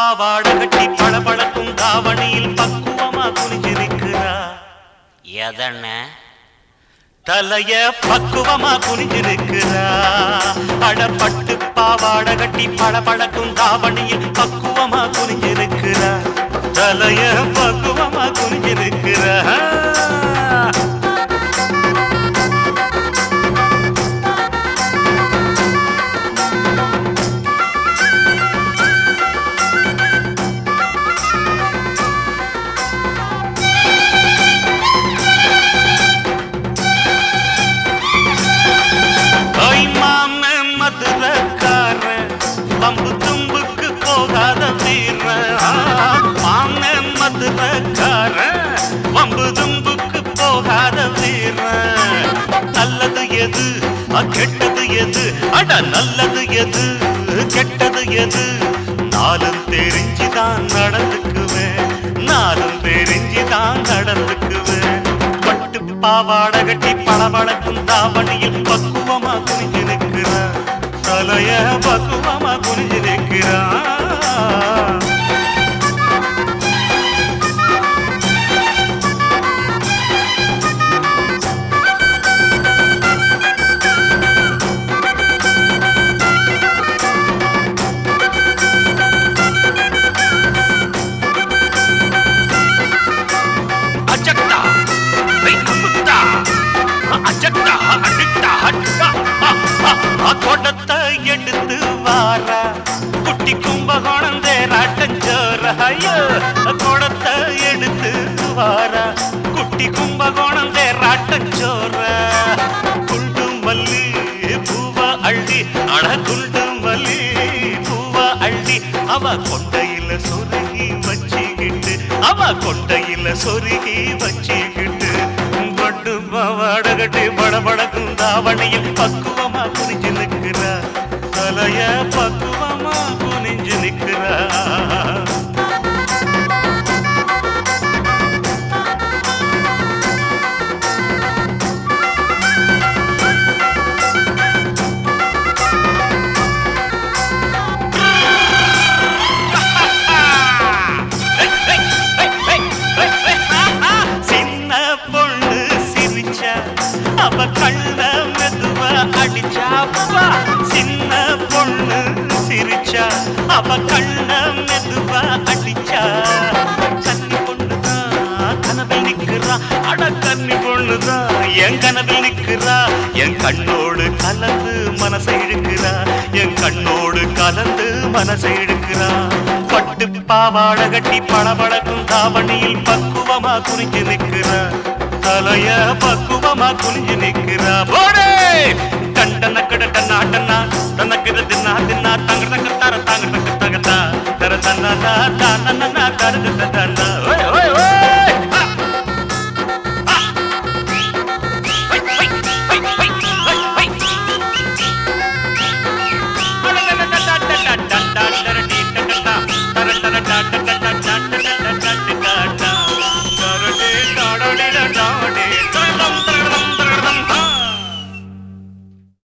பாவாடை கட்டி பளபளக்கும் தாவணியில் பக்குவமா குனிஞ்சிருக்கிறா எதண்ண தலைய பக்குவமா குனிஞ்சிருக்கிறா அடப்பட்டு பாவாடை கட்டி பளபளக்கும் தாவணியில் பக்குவமா குனிஞ்சிருக்கிறா தலைய பக்குவமா குனிஞ்சிருக்கிறா ஓய் மாமன் மதுரக்காரன் பம்பு தும்புக்கு போகாத வீரன் ஆ, மாமன் மதுரக்காரன் பம்பு தும்புக்கு போகாத வீரன் நல்லது எது அ, கெட்டது எது அட நல்லது எது கெட்டது எது நாளும் தெரிஞ்சுதான் நடந்துக்குவேன் நாளும் தெரிஞ்சுதான் நடந்துக்குவேன் பட்டு பாவாடை கட்டி பளபளக்கும் தாவணியில் பக்குவமா குனிஞ்சு நிற்கிறா தலைய பக்குவமா குனிஞ்சு நிற்கிறா அஜக்தா ஐ அமுத்தா அஜக்தா அடித்தா அடித்தா கொடத்தை எடுத்து வாரா குட்டி கும்பகோணம் தேராட்டஞ்சோர ஐயோ கொடத்தை எடுத்து வாரா குட்டி கும்பகோணம் தேராட்டஞ்சோர குண்டு மல்லி பூவ அள்ளி அட குண்டு மல்லி பூவ அள்ளி அவ கொண்டையில சொருகி வச்சுக்கிட்டு அவ கொண்டையில சொருகி வச்சுக்கிட்டு பட்டு பாவாடை கட்டி படபடக்கும் தாவணியில் பக்குவமா குனிஞ்சு நிற்கிறா தலைய பக்குவமா குனிஞ்சு நிற்கிறா சின்ன பொண்ணு சிரிச்சா அவ கண்ண மெதுவா அடிச்சா அப்பா சின்ன பொண்ணு சிரிச்சா அவ கண்ண மெதுவா அடிச்சா கன்னி பொண்ணுதான் கனவில் நிக்கிறா அட கன்னி பொண்ணுதான் என் கனவில் நிக்கிறா என் கண்ணோடு கலந்து மனசை இழுக்கிறா என் கண்ணோடு கலந்து மனசை இழுக்கிறா பட்டு பாவாடை கட்டி பளபளக்கும் தாவணியில் பக்குவமா குனிஞ்சு நிக்கிறா தலைய பக்குவமா குனிஞ்சு நிக்கிறா போடே கண்டன கடட்ட நாட்டனா தனக்கு தின்னா தின்னா தங்க தங்க தர தாங்க தங்க தகத்தா தர தன்னா தான தருக